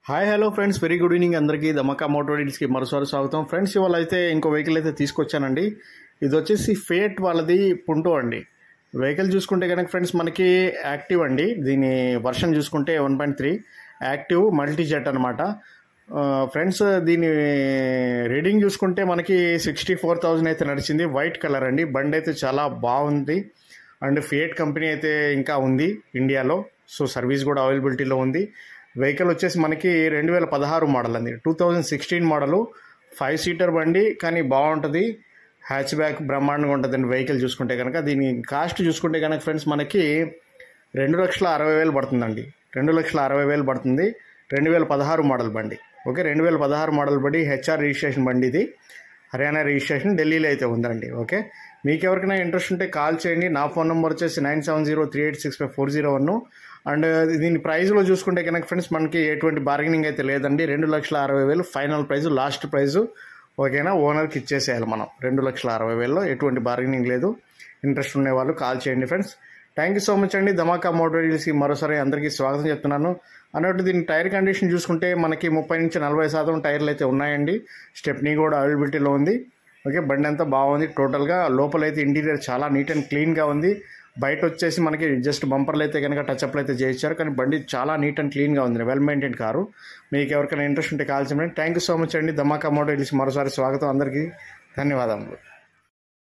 hi hello friends very good evening అందరికీ Dhamaka motor డీల్స్కి మరోసారి స్వాగతం ఫ్రెండ్స్ ఇవాళ అయితే ఇంకో వెహికల్ అయితే తీసుకొచ్చానండి ఇది వచ్చేసి ఫేట్ వాళ్ళది పుంటో అండి వెహికల్ చూసుకుంటే కనుక ఫ్రెండ్స్ మనకి యాక్టివ్ అండి దీని వర్షన్ చూసుకుంటే one point three active multi jet అనమాట ఫ్రెండ్స్ దీని రీడింగ్ చూసుకుంటే మనకి సిక్స్టీ ఫోర్ థౌజండ్ అయితే నడిచింది వైట్ కలర్ అండి బండి అయితే చాలా బాగుంది అండ్ ఫియట్ కంపెనీ అయితే ఇంకా ఉంది ఇండియాలో సో సర్వీస్ కూడా అవైలబిలిటీలో ఉంది వెహికల్ వచ్చేసి మనకి రెండు వేల పదహారు మోడల్ అండి two thousand sixteen model five seater బండి కానీ బాగుంటుంది హ్యాచ్ బ్యాక్ బ్రహ్మాండంగా ఉంటుందండి వెహికల్ చూసుకుంటే కనుక దీని కాస్ట్ చూసుకుంటే కనుక ఫ్రెండ్స్ మనకి రెండు లక్షల అరవై వేలు పడుతుందండి రెండు లక్షల అరవై వేలు పడుతుంది రెండు వేల పదహారు మోడల్ బండి ఓకే రెండు వేల పదహారు మోడల్ బండి హెచ్ఆర్ రిజిస్ట్రేషన్ బండి ఇది హర్యానా రిజిస్ట్రేషన్ ఢిల్లీలో అయితే ఉందండి ఓకే మీకు ఎవరికైనా ఇంట్రెస్ట్ ఉంటే కాల్ చేయండి నా ఫోన్ నెంబర్ వచ్చేసి nine seven zero three eight six five four zero one and దీని ప్రైస్లో చూసుకుంటే కనుక ఫ్రెండ్స్ మనకి ఎటువంటి బార్గెనింగ్ అయితే లేదండి రెండు లక్షల అరవై వేలు ఫైనల్ ప్రైస్ లాస్ట్ ప్రైస్ ఓకేనా ఓనర్కి ఇచ్చేసేయాలి మనం రెండు లక్షల అరవై వేలలో ఎటువంటి బార్గెనింగ్ లేదు ఇంట్రెస్ట్ ఉండే వాళ్ళు కాల్ చేయండి friends thank you so much అండి ధమాకా మోటార్ డీల్స్కి మరోసారి అందరికీ స్వాగతం చెప్తున్నాను అన్నట్టు దీని టైర్ కండిషన్ చూసుకుంటే మనకి ముప్పై నుంచి నలభై శాతం టైర్లు అయితే ఉన్నాయండి స్టెప్నీ కూడా అవైలబిలిటీలో ఉంది ఓకే బండి అంతా బాగుంది టోటల్గా లోపల అయితే ఇంటీరియర్ చాలా నీట్ అండ్ క్లీన్గా ఉంది బయట వచ్చేసి మనకి జస్ట్ బంపర్లు అయితే కనుక టచ్అప్లు అయితే చేయించారు కానీ బండి చాలా నీట్ అండ్ క్లీన్గా ఉంది వెల్ మెయింటైన్ కారు మీకు ఎవరికైనా ఇంట్రెస్ట్ ఉంటే కాల్ చేయండి థ్యాంక్ యూ సో మచ్ అండి ధమాకా మోటార్ డీల్స్కి మరోసారి స్వాగతం అందరికీ ధన్యవాదములు